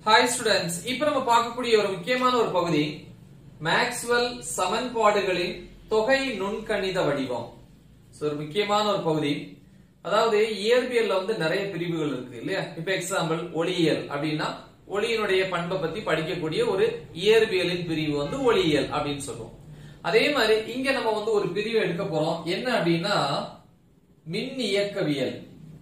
Hi students இப்ப நம்ம பார்க்கக்கூடிய ஒரு முக்கியமான ஒரு பகுதி மேக்ஸ்வெல் சமன்பாடுகளின் தொகை நுண்கணித வடிவம் So, ஒரு முக்கியமான ஒரு பகுதி அதாவது இயற்பியல்ல வந்து நிறைய பிரிவுகள் இருக்கு இல்லையா இப்ப எக்ஸாம்பிள் ஒளியியல் அப்படின்னா ஒளியினுடைய பண்பை பத்தி படிக்கக்கூடிய ஒரு இயற்பியலின் பிரிவு வந்து ஒளியியல் அப்படின்னு சொல்லுவோம் அதே மாதிரி இங்க நம்ம வந்து ஒரு பிரிவு எடுக்க போறோம் என்ன அப்படின்னா மின் இயக்கவியல்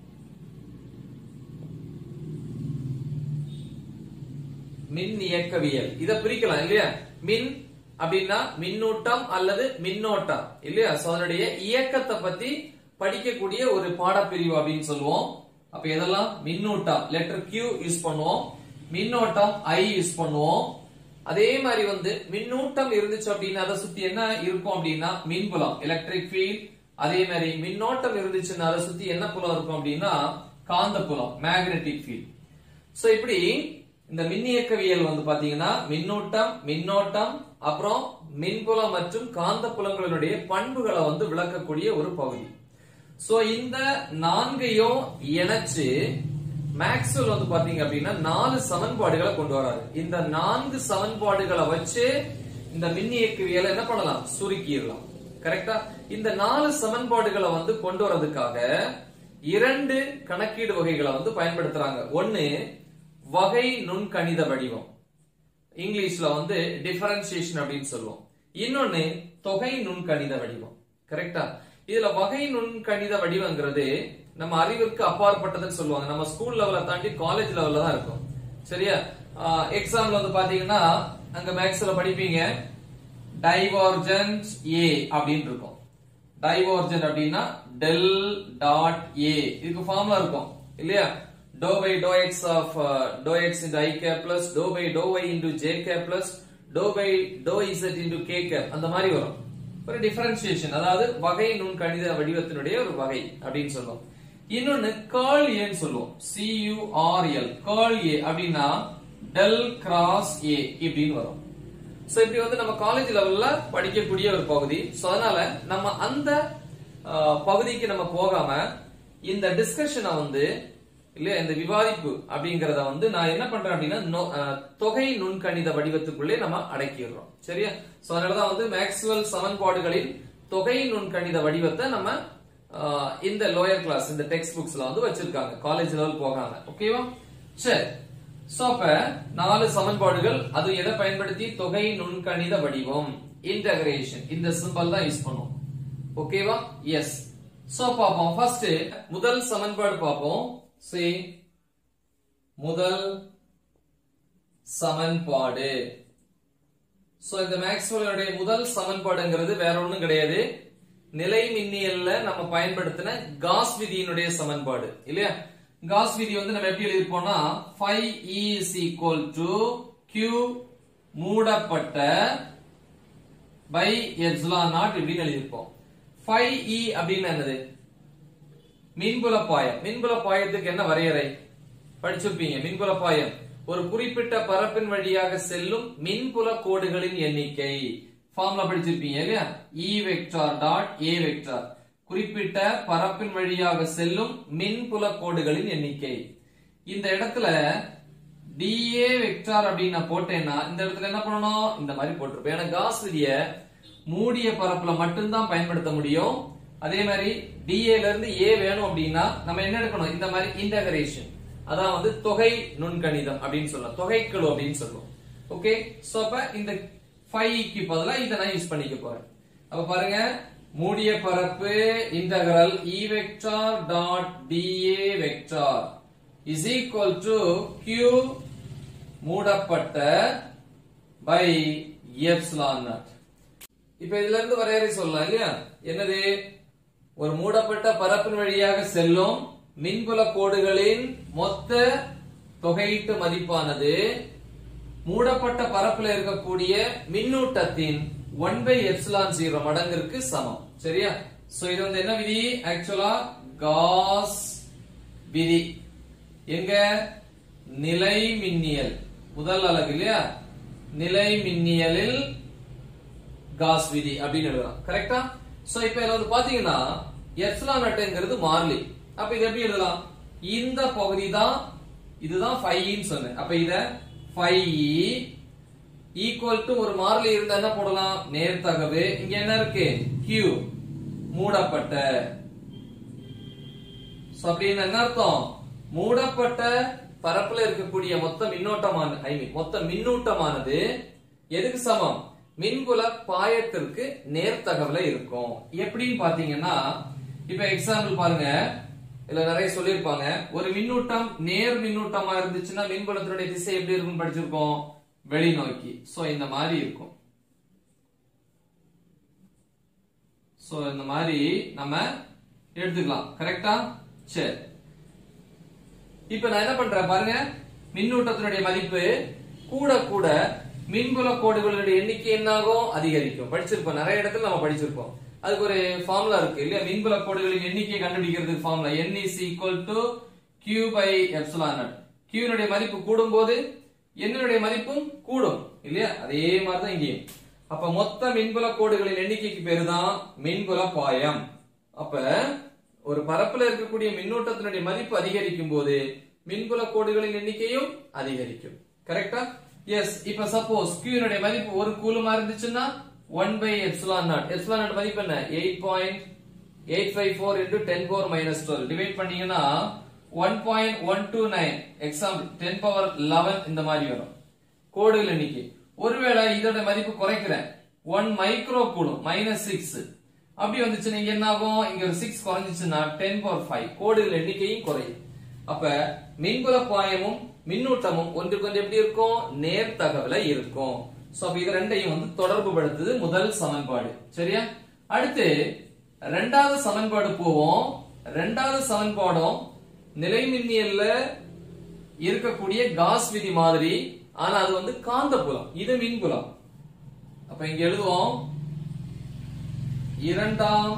மின் இயக்கவியல் இத பிரிக்கலாம் இல்லையா மின் அப்படின்னா மின்னூட்டம் அல்லது மின்னோட்டம் இல்லையா சோ அதனுடைய இயக்கத்தை பத்தி படிக்கக்கூடிய ஒரு பாடப்பிரிவு அப்படின்னு சொல்லுவோம் அப்ப எதெல்லாம் மின்னூட்டம் லெட்டர் Q யூஸ் பண்ணுவோம் மின்னோட்டம் I யூஸ் பண்ணுவோம் அதே மாதிரி வந்து மின்னூட்டம் இருந்துச்சு அப்படின்னா அதை சுத்தி என்ன இருக்கும் அப்படின்னா மின்புலம் எலக்ட்ரிக் ஃபீல்ட் அதே மாதிரி மின்னோட்டம் இருந்துச்சுன்னா அதை சுத்தி என்ன புலம் இருக்கும் அப்படின்னா காந்த புலம் மேக்னெட்டிக் ஃபீல்ட் சோ இப்படி இந்த மின்னியக்கவியல் வந்து பாத்தீங்கன்னா மின்னூட்டம் மின்னோட்டம் அப்புறம் மின்புலம் மற்றும் காந்த புலங்களினுடைய பண்புகளை வந்து விளக்கக்கூடிய ஒரு பகுதி சோ இந்த நான்கையும் இணைச்சு மேக்ஸ்வெல் வந்து பாத்தீங்க அப்படின்னா நாலு சமன்பாடுகளை கொண்டு வராரு இந்த நான்கு சமன்பாடுகளை வச்சு இந்த மின்னியக்கவியலை என்ன பண்ணலாம் சுருக்கிடலாம் கரெக்டா இந்த நாலு சமன்பாடுகளை வந்து கொண்டு வரதுக்காக இரண்டு கணக்கீடு வகைகளை வந்து பயன்படுத்துறாங்க ஒன்னு வகை நுண்கணித வடிவம் இங்கிலீஷ்ல வந்து டிஃபரன்சியேஷன் அப்படின்னு சொல்லுவோம் இன்னொன்னு தொகை நுண்கணித வடிவம் கரெக்டா இதுல வகை நுண்கணித வடிவங்கிறது நம்ம அறிவிற்கு அப்பாற்பட்டதுன்னு சொல்லுவாங்க நம்ம ஸ்கூல் லெவல தாண்டி காலேஜ் லெவல்ல தான் இருக்கும் சரியா எக்ஸாம்ல வந்து பாத்தீங்கன்னா அங்க மேக்ஸ்ல படிப்பீங்க டைவர்ஜன்ஸ் ஏ அப்படின்னு இருக்கும் டைவர்ஜன் அப்படின்னா டெல் டாட் ஏ இதுக்கு ஃபார்முலா இருக்கும் இல்லையா டோ பை டோ எக்ஸ் ஆஃப் டோ x into i cap plus டோ பை டோ y into j cap plus டோ பை டோ இசட் இன்டு கே கேப் அந்த மாதிரி வரும் ஒரு டிஃபரன்சியேஷன் அதாவது வகை நுண் கணித வடிவத்தினுடைய ஒரு வகை அப்படின்னு சொல்லுவோம் இன்னொன்னு கேர்ள் ஏன்னு சொல்லுவோம் சியூஆர்எல் கேர்ள் ஏ அப்படின்னா டெல் கிராஸ் ஏ இப்படின்னு வரும் சோ இப்படி வந்து நம்ம காலேஜ் லெவல்ல படிக்கக்கூடிய ஒரு பகுதி சோ அதனால நம்ம அந்த அஹ், பகுதிக்கு நம்ம போகாம இந்த டிஸ்கஷனை வந்து இல்லையா இந்த விவாதிப்பு அப்படிங்கறத வந்து நான் என்ன பண்றேன் அப்படின்னா நொ- அஹ், தொகை நுண்கணித வடிவத்துக்குள்ளே நம்ம அடக்கிடுறோம் சரியா சோ அதனாலதான் வந்து மேக்ஸ்வெல் சமன்பாடுகளின் தொகை நுண்கணித வடிவத்தை நம்ம அஹ், இந்த லோயர் கிளாஸ் இந்த டெக்ஸ்ட் புக்ஸ்ல வந்து வச்சிருக்காங்க காலேஜ் லெவல் போகாம ஓகேவா சரி சோ அப்ப நாலு சமன்பாடுகள் அது எதை பயன்படுத்தி தொகை நுண்கணித வடிவம் இன்டகிரேஷன் இந்த சிம்பல் தான் யூஸ் பண்ணுவோம் ஓகேவா எஸ் சோ பாப்போம் ஃபர்ஸ்ட் முதல் சமன்பாடு பாப்போம் see முதல் சமன்பாடு சோ இந்த மேக்ஸ்வெல்லுடைய முதல் சமன்பாடுங்கிறது வேற ஒண்ணும் கிடையாது நிலை மின்னியல்ல நம்ம பயன்படுத்தின காஸ் விதியினுடைய சமன்பாடு இல்லையா காஸ் விதி வந்து நம்ம எப்படி எழுதிருப்போம்னா 5 e is equal to q மூடப்பட்ட பை எப்சிலான் நாட் இப்படின்னு எழுதியிருப்போம் 5e அப்படின்னு என்னது மின்புல பாயம் மின்புல பாயத்துக்கு என்ன வரையறை படிச்சிருப்பீங்க மின்புல பாயம் ஒரு குறிப்பிட்ட பரப்பின் வழியாக செல்லும் மின்புல கோடுகளின் எண்ணிக்கை ஃபார்முலா படிச்சிருப்பீங்க இல்லையா E vector dot A vector குறிப்பிட்ட பரப்பின் வழியாக செல்லும் மின்புல கோடுகளின் எண்ணிக்கை இந்த இடத்துல dA வெக்டார் அப்படின்னு நான் போட்டேன்னா இந்த இடத்துல என்ன பண்ணணும் இந்த மாதிரி போட்டிருப்பேன் ஏன்னா காஸ் விதிய மூடிய பரப்புல மட்டும்தான் பயன்படுத்த முடியும் அதே மாதிரி dA ல இருந்து A வேணும் அப்படின்னா நம்ம என்ன எடுக்கணும் இந்த மாதிரி இன்டகிரேஷன் அதான் வந்து தொகை நுண்கணிதம் அப்படின்னு சொல்லலாம் தொகைக்கெழு அப்படின்னு சொல்லுவோம் ஓகே சோ அப்ப இந்த 5 க்கு பதிலா இதை நான் யூஸ் பண்ணிக்க போறேன் அப்ப பாருங்க மூடிய பரப்பு integral E vector dot dA vector is equal to q மூடப்பட்ட பை எப்சிலான் நாட் இப்ப இதுல இருந்து வரையறை சொல்லலாம் இல்லையா என்னது ஒரு மூடப்பட்ட பரப்பின் வழியாக செல்லும் மின்புல கோடுகளின் மொத்த தொகையீட்டு மதிப்பானது மூடப்பட்ட பரப்புல இருக்கக்கூடிய மின்னூட்டத்தின் ஒன் பை எப்சிலான் ஜீரோ மடங்கிற்கு சமம் சரியா சோ இது வந்து என்ன விதி ஆக்சுவலா காஸ் விதி எங்க நிலை மின்னியல் முதல் அலகு இல்லையா நிலை மின்னியலில் காஸ் விதி அப்படின்னு எழுதலாம் கரெக்டா சோ இப்ப இதுல வந்து பாத்தீங்கன்னா எப்சிலான் அட்டைங்கிறது மாறிலி அப்ப இது எப்படி எழுதலாம் இந்த பகுதி தான் இதுதான் 5 ன்னு சொன்னேன் அப்ப இத ஃபைவ் ஈக்குவல் டு ஒரு மாறிலி இருந்தா என்ன போடலாம் நேர்த்தகவு இங்க என்ன இருக்கு Q மூடப்பட்ட சோ அப்படின்னு என்ன அர்த்தம் மூடப்பட்ட பரப்புல இருக்கக்கூடிய மொத்த மின்னோட்டமான ஐ மீன் மொத்த மின்னூட்டமானது எதுக்கு சமம் மின்புல பாயத்திற்கு நேர்த்தகவுல இருக்கும் எப்படின்னு பாத்தீங்கன்னா இப்ப எக்ஸாம்பிள் பாருங்க இதுல நிறைய சொல்லியிருப்பாங்க ஒரு மின்னூட்டம் நேர் மின்னூட்டமா இருந்துச்சுன்னா மின்புலத்தினுடைய திசை எப்படி இருக்கும்னு படிச்சிருக்கோம் வெளிநோக்கி சோ இந்த மாதிரி இருக்கும் சோ இந்த மாதிரி நம்ம எடுத்துக்கலாம் கரெக்டா சரி இப்ப நான் என்ன பண்றேன் பாருங்க மின்னூட்டத்தினுடைய மதிப்பு கூட கூட மின்புல கோடுகளுடைய எண்ணிக்கை என்னாகும் அதிகரிக்கும் படிச்சிருப்போம் நிறைய இடத்துல நம்ம படிச்சிருப்போம் அதுக்கு ஒரு ஃபார்முலா இருக்கு இல்லையா மின்புல கோடுகளின் எண்ணிக்கை கண்டுபிடிக்கிறதுக்கு formula n is equal to q by epsilon naught q னுடைய மதிப்பு கூடும்போது n னுடைய மதிப்பும் கூடும் இல்லையா அதே மாதிரி தான் இங்கேயும் அப்ப மொத்த மின்புல கோடுகளின் எண்ணிக்கைக்கு பேரு தான் மின்புல பாயம் அப்ப ஒரு பரப்புல இருக்கக்கூடிய மின்னூட்டத்தினுடைய மதிப்பு அதிகரிக்கும் போது மின்புல கோடுகளின் எண்ணிக்கையும் அதிகரிக்கும் கரெக்டா எஸ் இப்ப சப்போஸ் Q னுடைய மதிப்பு ஒரு கூலுமா இருந்துச்சுன்னா 1 by epsilon naught epsilon naught மதிப்பு என்ன eight point eight five four into ten power minus twelve divide பண்ணீங்கன்னா one point one two nine example ten power eleven இந்த மாதிரி வரும் கோடுகள் எண்ணிக்கை ஒருவேளை இதோட மதிப்பு குறைக்கிறேன் one micro coulomb minus six அப்படி வந்துச்சுன்னா இங்க என்ன ஆகும் இங்க ஒரு சிக்ஸ் குறைஞ்சிச்சுன்னா டென் பவர் ஃபைவ் கோடுகள் எண்ணிக்கையும் குறையும் அப்ப மின்புல பாயமும் மின்னூட்டமும் ஒன்றுக்கு ஒன்று எப்படி இருக்கும் நேர் தகவல இருக்கும் சோ அப்ப இது ரெண்டையும் வந்து தொடர்பு படுத்துது முதல் சமன்பாடு சரியா அடுத்து ரெண்டாவது சமன்பாடு போவோம் ரெண்டாவது சமன்பாடும் நிலைமின்னியல்ல இருக்கக்கூடிய காஸ் விதி மாதிரி ஆனா அது வந்து காந்தப்புலம் இது மின்புலம் அப்ப இங்க எழுதுவோம் இரண்டாம்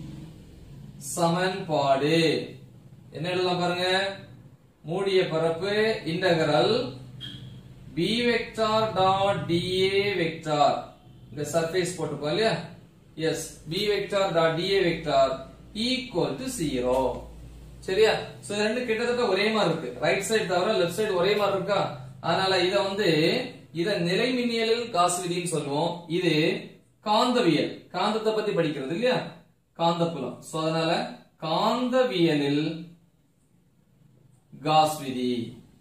சமன்பாடு என்ன எழுதலாம் பாருங்க மூடிய பரப்பு integral b vector dot dA vector இந்த சர்ஃபேஸ் போட்டுப்போம் இல்லையா s b vector dot dA vector equal to 0 சரியா சோ இது ரெண்டு கிட்டத்தட்ட ஒரே மாதிரி இருக்கு ரைட் சைடு தவிர லெஃப்ட் சைடு ஒரே மாதிரி இருக்கா அதனால இத வந்து இத நிலைமின்னியலில் காசு விதின்னு சொல்லுவோம் இது காந்தவியல் காந்தத்தை பத்தி படிக்கிறது இல்லையா காந்தப்புலம் சோ அதனால காந்தவியலில் காஸ் விதி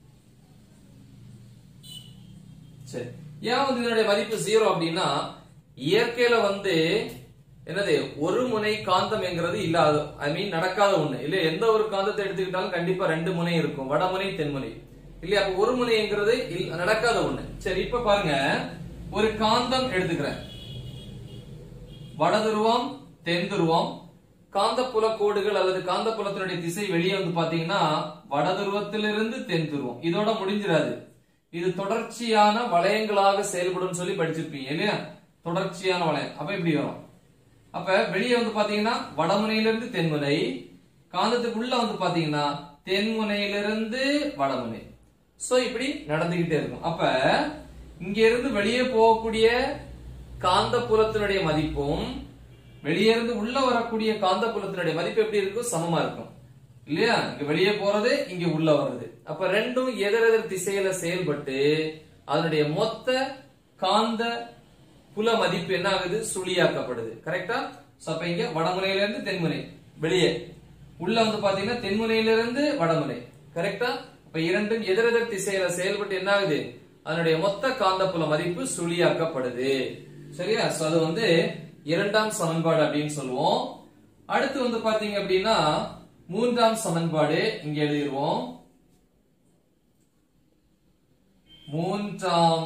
சரி ஏன் வந்து இதனுடைய மதிப்பு ஜீரோ அப்படின்னா இயற்கையில வந்து என்னது ஒரு முனை காந்தம் என்கிறது இல்லாத ஐ மீன் நடக்காத ஒண்ணு இல்ல எந்த ஒரு காந்தத்தை எடுத்துக்கிட்டாலும் கண்டிப்பா ரெண்டு முனை இருக்கும் வடமுனை தென்முனை இல்லையா அப்ப ஒரு முனைங்கிறது இல்ல- நடக்காத ஒண்ணு சரி இப்ப பாருங்க ஒரு காந்தம் எடுத்துக்கிறேன் வடதுருவம் தென் துருவம் காந்தப்புல கோடுகள் அல்லது காந்தப்புலத்தினுடைய திசை வெளியே வந்து பாத்தீங்கன்னா வடதுருவத்திலிருந்து தென் துருவம் இதோட முடிஞ்சிராது இது தொடர்ச்சியான வளையங்களாக செயல்படும் சொல்லி படிச்சிருப்பீங்க இல்லையா தொடர்ச்சியான வளையம் அப்ப இப்படி வரும் அப்ப வெளியே வந்து பாத்தீங்கன்னா வடமுனையிலிருந்து தென்முனை காந்தத்துக்கு உள்ள வந்து பாத்தீங்கன்னா தென்முனையிலிருந்து வடமுனை சோ இப்படி நடந்துகிட்டே இருக்கும் அப்ப இங்க இருந்து வெளியே போகக்கூடிய காந்த புலத்தினுடைய மதிப்பும் வெளியே இருந்து உள்ள வரக்கூடிய காந்த புலத்தினுடைய மதிப்பு எப்படி இருக்கும் சமமா இருக்கும் இல்லையா இங்க வெளியே போறது இங்க உள்ள வர்றது அப்ப ரெண்டும் எதிரெதிர் திசையில செயல்பட்டு அதனுடைய மொத்த காந்த புல மதிப்பு என்ன ஆகுது சுழியாக்கப்படுது கரெக்டா சோ அப்ப இங்க வடமுனையில இருந்து தென்முனை வெளியே உள்ள வந்து பாத்தீங்கன்னா தென்முனையில இருந்து வடமுனை கரெக்டா அப்ப இரண்டும் எதிரெதிர் திசையில செயல்பட்டு என்ன ஆகுது அதனுடைய மொத்த காந்தப்புல மதிப்பு சுழியாக்கப்படுது சரியா சோ அது வந்து இரண்டாம் சமன்பாடு அப்படின்னு சொல்லுவோம் அடுத்து வந்து பாத்தீங்க அப்படின்னா மூன்றாம் சமன்பாடு இங்க எழுதிருவோம் மூன்றாம்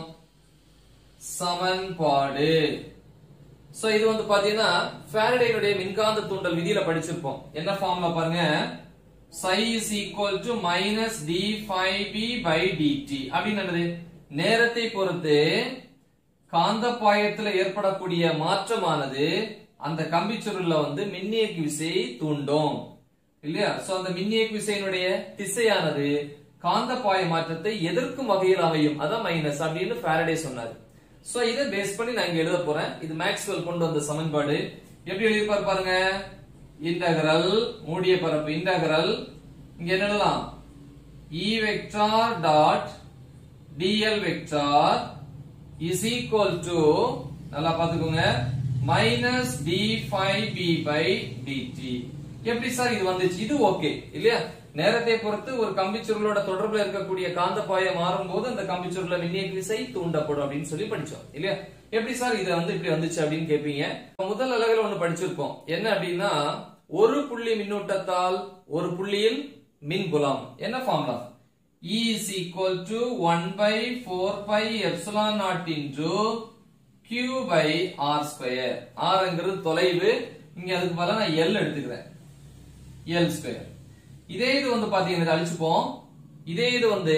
சமன்பாடு சோ இது வந்து பாத்தீங்கன்னா ஃபாரடேனுடைய மின்காந்த தூண்டல் விதியில படிச்சிருப்போம் என்ன ஃபார்முலா பாருங்க psi is equal to minus d phi b by dt அப்படின்னு என்னது நேரத்தை பொறுத்து காந்த பாயத்துல ஏற்படக்கூடிய மாற்றமானது அந்த கம்பிச்சுருள்ல வந்து மின்னியக்கு விசையை தூண்டும் இல்லையா சோ அந்த மின்னியக்கு விசையினுடைய திசையானது காந்த பாய மாற்றத்தை எதிர்க்கும் வகையில் அமையும் அதான் மைனஸ் அப்படின்னு ஃபாரடே சொன்னாரு சோ இதை பேஸ் பண்ணி நான் இங்க எழுத போறேன் இது மேக்ஸ்வெல் கொண்டு வந்த சமன்பாடு எப்படி எழுதிப்பார் பாருங்க இன்டகரல் மூடிய பரப்பு இன்டகரல் இங்க என்ன எழுதலாம் E vector dot dl vector is equal to நல்லா பாத்துக்கோங்க மைனஸ் d5b by dt எப்படி சார் இது வந்துச்சு இது ஓகே இல்லையா நேரத்தை பொறுத்து ஒரு கம்பிச்சுருளோட தொடர்புல இருக்கக்கூடிய காந்தப்பாய மாறும்போது அந்த கம்பிச்சுருள மின்னியக்கு விசை தூண்டப்படும் அப்படின்னு சொல்லி படிச்சோம் இல்லையா எப்படி சார் இது வந்து இப்படி வந்துச்சு அப்படின்னு கேட்பீங்க முதல் அழகுல ஒண்ணு படிச்சிருப்போம் என்ன அப்படின்னா ஒரு புள்ளி மின்னூட்டத்தால் ஒரு புள்ளியில் மின்புலம் என்ன formula E is equal to 1 by 4 pi epsilon naught into Q by R square. R ங்கிறது தொலைவு இங்க அதுக்கு பதிலா நான் L எடுத்துக்கிறேன் L square. இதே இது வந்து பாத்தீங்கன்னா இதை அழிச்சுப்போம் இதே இது வந்து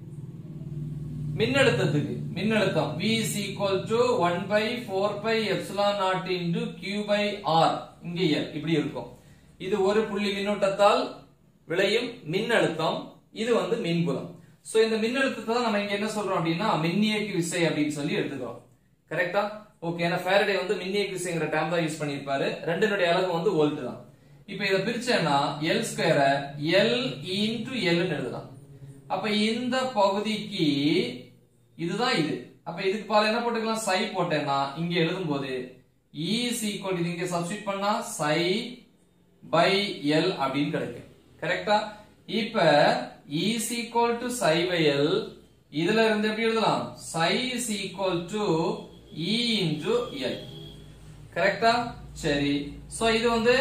மின்னழுத்தத்துக்கு மின்னழுத்தம் V is equal to 1 by 4 pi epsilon naught into Q by R இங்க L இப்படி இருக்கும் இது ஒரு புள்ளி மின்னூட்டத்தால் விளையும் மின்னழுத்தம் இது வந்து மின்புலம் சோ இந்த மின்னழுத்தத்தை தான் நம்ம இங்க என்ன சொல்றோம் அப்படின்னா மின்னியக்கு விசை அப்படின்னு சொல்லி எடுத்துக்கிறோம் கரெக்டா ஓகே ஏன்னா ஃபேரடே வந்து மின்னியக்கு விசைங்கிற டேம் தான் யூஸ் பண்ணிருப்பாரு ரெண்டினுடைய அளவு வந்து வோல்ட் தான் இப்போ இத பிரிச்சேன்னா எல் ஸ்கொயர எல் இன்டு எல்னு எழுதலாம் அப்ப இந்த பகுதிக்கு இதுதான் இது அப்ப இதுக்கு பால என்ன போட்டுக்கலாம் சை போட்டேன்னா இங்க எழுதும் போது E is equal இது இங்க சப்ஸ்டிட் பண்ணா சை பை எல் அப்படின்னு கிடைக்கும் கரெக்டா இப்ப E is equal to psi by L இதுல இருந்து எப்படி எழுதலாம் psi is equal to E into L கரெக்டா சரி சோ இது வந்து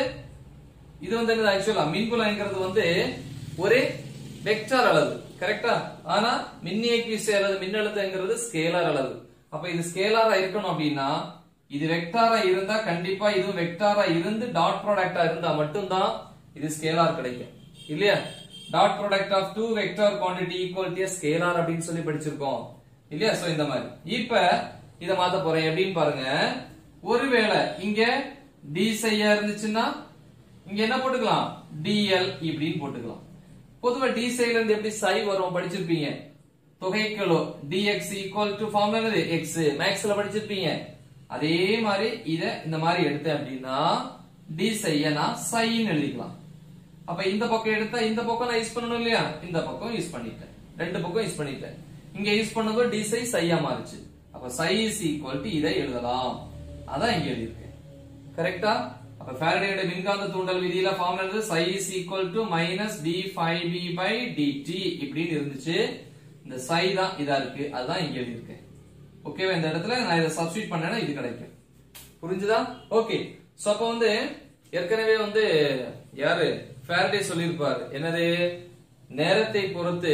இது வந்து என்னது ஆக்சுவலா மின்புலங்கிறது வந்து ஒரு வெக்டார் அளவு கரெக்டா ஆனா மின்னியக்கு விசை அல்லது மின்னழுத்தங்கிறது ஸ்கேலார் அளவு அப்ப இது ஸ்கேலாரா இருக்கணும் அப்படின்னா இது வெக்டாரா இருந்தா கண்டிப்பா இது வெக்டாரா இருந்து டாட் ப்ராடக்டா இருந்தா மட்டும்தான் இது ஸ்கேலார் கிடைக்கும் இல்லையா dot product of two vector quantity equal to scalar அப்படின்னு சொல்லி படிச்சிருக்கோம் இல்லையா சோ இந்த மாதிரி இப்ப இத மாத்த போறேன் எப்படின்னு பாருங்க ஒருவேளை இங்க டி செய்யா இருந்துச்சுன்னா இங்க என்ன போட்டுக்கலாம் dl இப்படின்னு போட்டுக்கலாம் பொதுவா டி சைல இருந்து எப்படி சை வரும் படிச்சிருப்பீங்க தொகைக்கெழு dx ஈக்குவல் டு ஃபார்முலா என்னது x மேக்ஸ்ல படிச்சிருப்பீங்க அதே மாதிரி இத இந்த மாதிரி எடுத்தேன் அப்படின்னா டி செய்ய நான் சைன்னு எழுதிக்கலாம் அப்ப இந்த பக்கம் எடுத்தா இந்த பக்கம் நான் யூஸ் பண்ணணும் இல்லையா இந்த பக்கம் யூஸ் பண்ணிட்டேன் ரெண்டு பக்கம் யூஸ் பண்ணிட்டேன் இங்க யூஸ் பண்ணதோ டி சை சையா மாறுச்சு அப்ப சை இஸ் ஈக்குவல் டு இதை எழுதலாம் அதான் இங்க எழுதியிருக்கேன் கரெக்டா அப்ப ஃபாரடேயோட மின்காந்த தூண்டல் விதியில ஃபார்முலா இருந்து psi is equal to minus d5b by dt இப்படின்னு இருந்துச்சு இந்த psi தான் இதா இருக்கு அதுதான் இங்க எழுதியிருக்கேன் ஓகேவா இந்த இடத்துல நான் இதை சப்ஸ்டிட் பண்ணேன்னா இது கிடைக்கும் புரிஞ்சுதா ஓகே சோ அப்ப வந்து ஏற்கனவே வந்து யாரு ஃபாரடே சொல்லியிருப்பாரு என்னது நேரத்தை பொறுத்து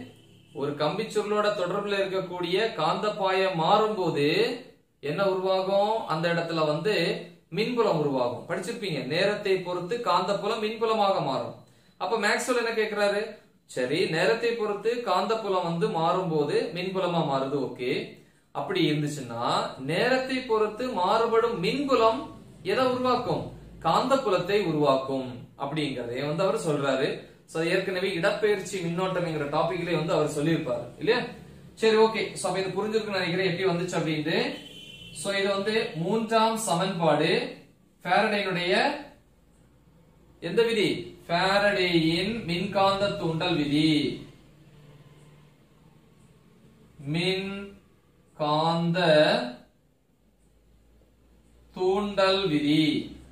ஒரு கம்பிச்சுருளோட தொடர்புல இருக்கக்கூடிய காந்தப்பாயம் மாறும்போது என்ன உருவாகும் அந்த இடத்துல வந்து மின்புலம் உருவாகும் படிச்சிருப்பீங்க நேரத்தை பொறுத்து காந்தப்புலம் மின்புலமாக மாறும் அப்ப மேக்ஸ்வெல் என்ன கேக்குறாரு சரி நேரத்தை பொறுத்து காந்தப்புலம் வந்து மாறும்போது மின்புலமா மாறுது ஓகே அப்படி இருந்துச்சுன்னா நேரத்தை பொறுத்து மாறுபடும் மின்புலம் எதை உருவாக்கும் காந்தப்புலத்தை உருவாக்கும் அப்படிங்கறதையும் வந்து அவர் சொல்றாரு சோ ஏற்கனவே இடப்பெயர்ச்சி மின்னோட்டம்ங்கிற டாபிக்லயே வந்து அவர் சொல்லியிருப்பாரு இல்லையா சரி ஓகே சோ அப்ப இது புரிஞ்சிருக்குன்னு நினைக்கிறேன் எப்படி வந்துச்சு அப்படின்ட்டு சோ இது வந்து மூன்றாம் சமன்பாடு ஃபாரடேனுடைய எந்த விதி ஃபாரடேயின் மின்காந்த தூண்டல் விதி மின் காந்த தூண்டல் விதி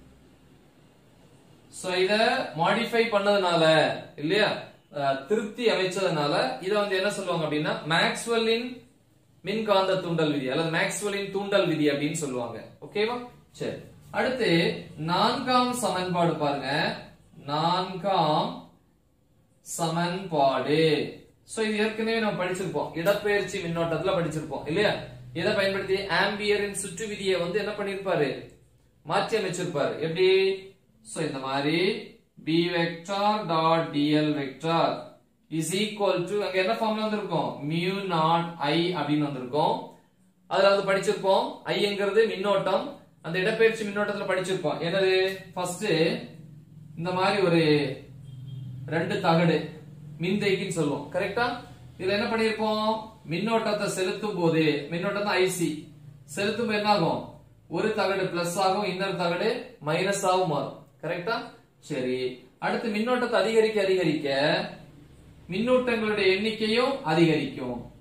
சோ இத மாடிஃபை பண்ணதுனால இல்லையா அஹ், திருத்தி அமைச்சதுனால இத வந்து என்ன சொல்லுவாங்க அப்படின்னா மேக்ஸ்வெல்லின் மின்காந்த தூண்டல் விதி அல்லது மேக்ஸ்வெல்லின் தூண்டல் விதி அப்படின்னு சொல்லுவாங்க ஓகேவா சரி அடுத்து நான்காம் சமன்பாடு பாருங்க நான்காம் சமன்பாடு சோ இது ஏற்கனவே நம்ம படிச்சிருப்போம் இடப்பெயர்ச்சி மின்னோட்டத்துல படிச்சிருப்போம் இல்லையா இதை பயன்படுத்தி ஆம்பியரின் சுற்று விதியை வந்து என்ன பண்ணிருப்பாரு மாற்றி அமைச்சிருப்பாரு எப்படி சோ இந்த மாதிரி b vector dot dl vector is equal to அங்க என்ன ஃபார்முலா வந்திருக்கும் மியூ நாட் i அப்படின்னு வந்திருக்கும் அதுல வந்து படிச்சிருப்போம் ஐங்கிறது மின்னோட்டம் அந்த இடப்பெயர்ச்சி மின்னோட்டத்துல படிச்சிருப்போம் என்னது ஃபர்ஸ்ட் இந்த மாதிரி ஒரு ரெண்டு தகடு மின்தேக்கின்னு சொல்லுவோம் கரெக்டா இதுல என்ன பண்ணிருப்போம் மின்னோட்டத்தை செலுத்தும் போது மின்னோட்டம் தான் ஐசி செலுத்தும் போது என்ன ஆகும் ஒரு தகடு பிளஸ் ஆகும் இன்னொரு தகடு மைனஸ் ஆகும் மாறும் கரெக்டா சரி அடுத்து மின்னோட்டத்தை அதிகரிக்க அதிகரிக்க மின்னூட்டங்களுடைய எண்ணிக்கையும் அதிகரிக்கும்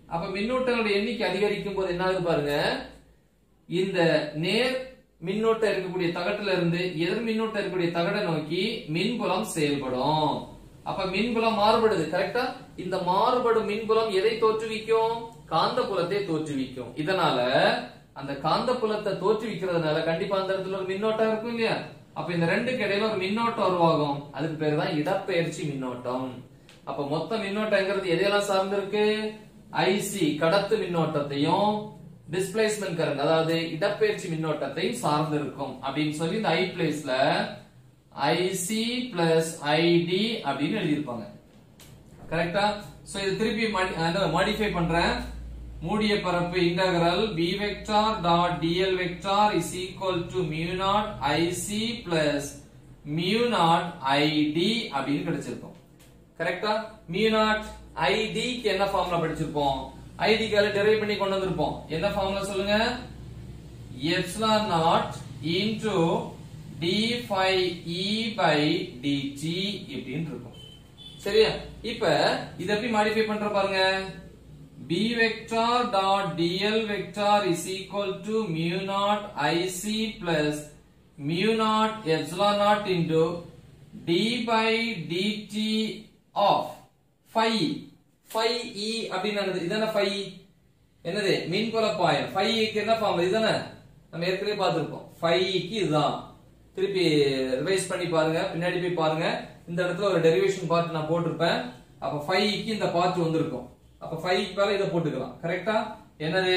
அப்ப மின்னூட்டங்களுடைய எண்ணிக்கை அதிகரிக்கும் போது என்ன ஆகுது பாருங்க இந்த நேர் மின்னோட்டம் இருக்கக்கூடிய தகட்டுல இருந்து எதிர் மின்னோட்டம் இருக்கக்கூடிய தகடை நோக்கி மின்புலம் செயல்படும் அப்ப மின்புலம் மாறுபடுது கரெக்டா இந்த மாறுபடும் மின்புலம் எதை தோற்றுவிக்கும் காந்தப்புலத்தை தோற்றுவிக்கும் இதனால அந்த காந்தப்புலத்தை தோற்றுவிக்கிறதுனால கண்டிப்பா அந்த இடத்துல ஒரு மின்னோட்டம் இருக்கும் இல்லையா அப்ப இந்த ரெண்டுக்கு இடையில ஒரு மின்னோட்டம் உருவாகும் அதுக்கு பேர் தான் இடப்பெயர்ச்சி மின்னோட்டம் அப்ப மொத்த மின்னோட்டங்கிறது எதையெல்லாம் சார்ந்திருக்கு ஐசி கடத்து மின்னோட்டத்தையும் டிஸ்பிளேஸ்மெண்ட் கரண்ட் அதாவது இடப்பெயர்ச்சி மின்னோட்டத்தையும் சார்ந்து இருக்கும் அப்படின்னு சொல்லி இந்த ஐ பிளேஸ்ல ஐசி பிளஸ் ஐடி அப்படின்னு எழுதியிருப்பாங்க கரெக்டா சோ இது திருப்பி மாடிஃபை பண்றேன் மூடிய பரப்பு integral b vector dot dl vector is equal to mu naught IC plus mu naught ID அப்படின்னு கிடைச்சிருக்கும் கரெக்டா மியூ நாட் ஐடிக்கு என்ன ஃபார்முலா படிச்சிருப்போம் ஐடிக்கால டெரைவ் பண்ணி கொண்டு வந்திருப்போம் என்ன ஃபார்முலா சொல்லுங்க epsilon நாட் into d phi e by dt இப்படின்னு இருக்கும் சரியா இப்ப இத எப்படி மாடிஃபை பண்ற பாருங்க b vector dot dl vector is equal to mu naught ic plus mu naught epsilon naught into d by dt of phi phi e அப்படின்னு என்னது இதான phi என்னது மின்புல பாயம் phi க்கு என்ன ஃபார்ம் இதுதானே நம்ம ஏற்கனவே பார்த்திருக்கோம் phi க்கு இதுதான் திருப்பி ரிவைஸ் பண்ணி பாருங்க பின்னாடி போய் பாருங்க இந்த இடத்துல ஒரு டெரிவேஷன் பார்ட் நான் போட்டிருப்பேன் அப்ப 5 க்கு இந்த பார்ட் வந்திருக்கும் அப்ப 5 க்கு மேல இத போட்டுக்கலாம் கரெக்டா என்னது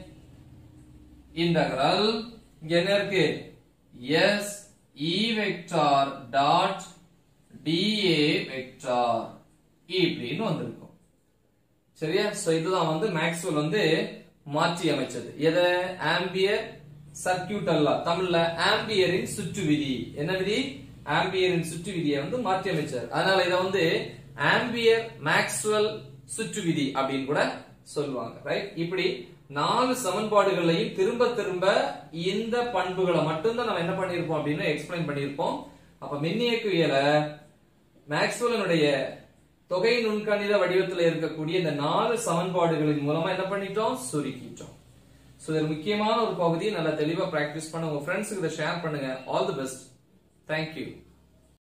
இன்டகரல் இங்க என்ன இருக்கு s e vector dot dA vector இப்படின்னு வந்திருக்கும் சரியா சோ இதுதான் வந்து மேக்ஸ்வெல் வந்து மாற்றி அமைச்சது எதை ஆம்பியர் சர்க்கியூட் அல்ல தமிழ்ல ஆம்பியரின் சுற்று விதி என்ன விதி ஆம்பியரின் சுற்று விதியை வந்து மாற்றி அமைச்சார் அதனால இத வந்து ஆம்பியர் மேக்ஸ்வெல் சுற்று விதி அப்படின்னு கூட சொல்லுவாங்க ரைட் இப்படி நாலு சமன்பாடுகளையும் திரும்ப திரும்ப இந்த பண்புகளை மட்டும்தான் நம்ம என்ன பண்ணிருப்போம் அப்படின்னு எக்ஸ்பிளைன் பண்ணிருப்போம் அப்ப மின்னியக்குவியலை மேக்ஸ்வெல்லுடைய தொகை நுண்கணித வடிவத்தில் இருக்கக்கூடிய இந்த நாலு சமன்பாடுகளின் மூலமா என்ன பண்ணிட்டோம் சுருக்கிட்டோம் சோ இது முக்கியமான ஒரு பகுதியை நல்லா தெளிவா பிராக்டிஸ் பண்ண உங்க ஃப்ரெண்ட்ஸுக்கு இதை ஷேர் பண்ணுங்க ஆல் தி பெஸ்ட் தேங்க்யூ